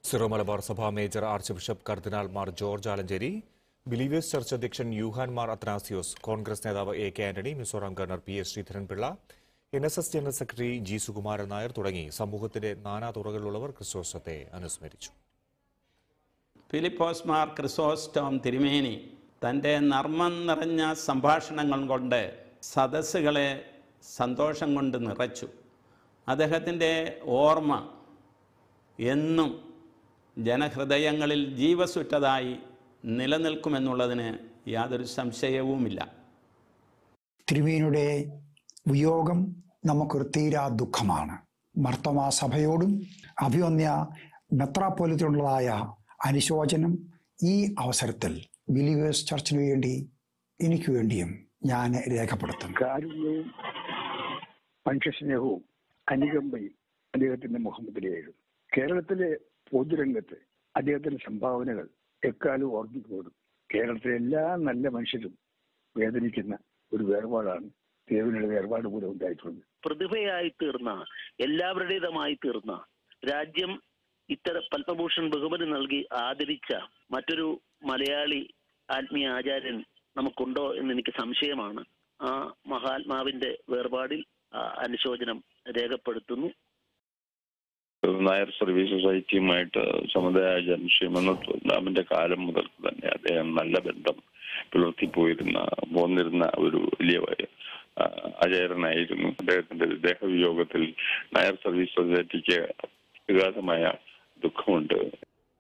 Syro Malabar സഭ major archbishop കർദിനാൾ Mar George Alencherry believers church അധ്യക്ഷൻ യൂഹാൻ മാർ അത്നാസിയോസ് കോൺഗ്രസ് നേതാവ് A K Antony Mizoram governor P S Sreedharan Pillai N S S general secretary G Sukumaran Nair തുടങ്ങി സമൂഹത്തിന്റെ നാനാ തുറകളിലുള്ളവർ ക്രിസ്തോസത്തെ അനുസ്മരിച്ചു ഫിലിപ്പോസ് മാർ ക്രിസോസ്റ്റോം തിരുമേനി തൻ്റെ നർമ്മം നിറഞ്ഞ സംഭാഷണങ്ങൾ കൊണ്ട് സദസ്സുകളെ സന്തോഷം കൊണ്ട് നിറച്ചു അദ്ദേഹത്തിൻ്റെ ഓർമ്മ എന്നും ജനഹൃദയങ്ങളിൽ ജീവസുറ്റതായി നിലനിൽക്കുമെന്നുള്ളതിന് യാതൊരു സംശയവുമില്ല തിരുമേനിയുടെ വിയോഗം നമുക്കൊരു തീരാ ദുഃഖമാണ് മർത്തമാ സഭയോടും അഭിവന്യ മെത്രാപ്പൊലിത്തിനുള്ളതായ അനുശോചനം ഈ അവസരത്തിൽ ബിലീവേഴ്സ് ചർച്ചിന് വേണ്ടി എനിക്ക് വേണ്ടിയും ഞാൻ രേഖപ്പെടുത്തുന്നു കാരുണ്യവും മനുഷ്യസ്നേഹവും അനുകമ്പയും അദ്ദേഹത്തിന്റെ മുഖമുദ്രയായിരുന്നു കേരളത്തിലെ പൊതുരംഗത്ത് അദ്ദേഹത്തിന്റെ സംഭാവനകൾ എക്കാലവും ഓർമ്മിക്കപ്പെടും കേരളത്തിലെ എല്ലാ നല്ല മനുഷ്യരും വേദനിക്കുന്ന ഒരു വേർപാടാണ് ദേവനുടെ വേർപാട് കൂടെ ഉണ്ടായിട്ടുള്ളത് പ്രതിഭയായി തീർന്ന എല്ലാവരുടേതുമായി തീർന്ന രാജ്യം ഇത്തരം പത്മഭൂഷൺ ബഹുമതി നൽകി ആദരിച്ച മറ്റൊരു മലയാളി ആത്മീയ ആചാര്യൻ നമുക്കുണ്ടോ എന്ന് എനിക്ക് സംശയമാണ് ആ മഹാത്മാവിന്റെ വേർപാടിൽ ആ, അനുശോചനം രേഖപ്പെടുത്തുന്നു നായർ സർവീസ് സൊസൈറ്റിയുമായിട്ട് സമുദായ ശ്രീമന്നത്തിന്റെ കാലം മുതൽ തന്നെ അദ്ദേഹം നല്ല ബന്ധം പുലർത്തിപ്പോയിരുന്ന പോന്നിരുന്ന ഒരു വലിയ ആ, ആചാര്യനായിരുന്നു അദ്ദേഹത്തിന്റെ ദേഹവിയോഗത്തിൽ നായർ സർവീസ് സൊസൈറ്റിക്ക് വിഘാതമായ ദുഃഖമുണ്ട്